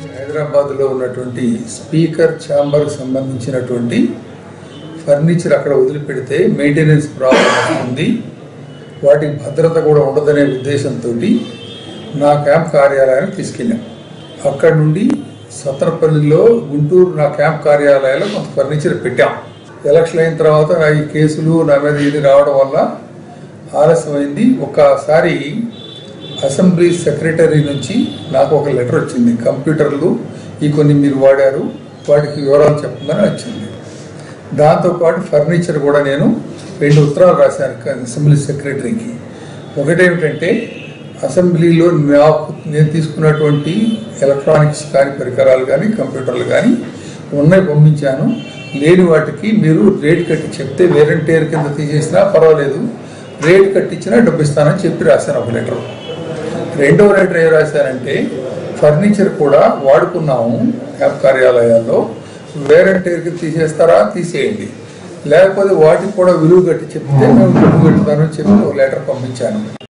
హైదరాబాద్లో ఉన్నటువంటి speaker chamber సంబంధించినటువంటి ఫర్నిచర్ అక్కడ వదిలిపెడితే మెయింటెనెన్స్ ప్రాబ్లం వస్తుంది వాటికి భద్రత కూడా ఉండదనే ఉద్దేశంతో నా క్యాంప్ కార్యాలయానికి తీసుకెళ్ళాం అక్కడ నుండి సత్తరపల్లిలో గుంటూరు నా క్యాంప్ కార్యాలయాల్లో కొంత ఫర్నిచర్ పెట్టాం ఎలక్షన్ అయిన తర్వాత ఈ కేసులు నా మీద ఇది రావడం వల్ల ఆలస్యమైంది ఒకసారి అసెంబ్లీ సెక్రటరీ నుంచి నాకు ఒక లెటర్ వచ్చింది కంప్యూటర్లు ఈ కొన్ని మీరు వాడారు వాటికి వివరాలు చెప్పమని వచ్చింది దాంతోపాటు ఫర్నిచర్ కూడా నేను రెండు ఉత్తరాలు రాశాను క- అసెంబ్లీ సెక్రటరీకి ఒకటేమిటంటే అసెంబ్లీలో నాకు నేను తీసుకున్నటువంటి ఎలక్ట్రానిక్స్ కానీ పరికరాలు కానీ కంప్యూటర్లు కానీ ఉన్నాయి పంపించాను లేని వాటికి మీరు రేట్ కట్టి చెప్తే వేరంటేర్ కింద తీసేసినా పర్వాలేదు రేట్ కట్టించినా డబ్బు ఇస్తానని చెప్పి రాశాను ఒక లెటర్ రెండవ లెటర్ ఏం రాశారంటే ఫర్నిచర్ కూడా వాడుకున్నాము క్యాబ్ కార్యాలయాల్లో వేరంటేర్కి తీసేస్తారా తీసేయండి లేకపోతే వాటికి కూడా విలువ కట్టి చెప్తే మేము విలువ కట్టుతానని చెప్పి ఒక లెటర్ పంపించాను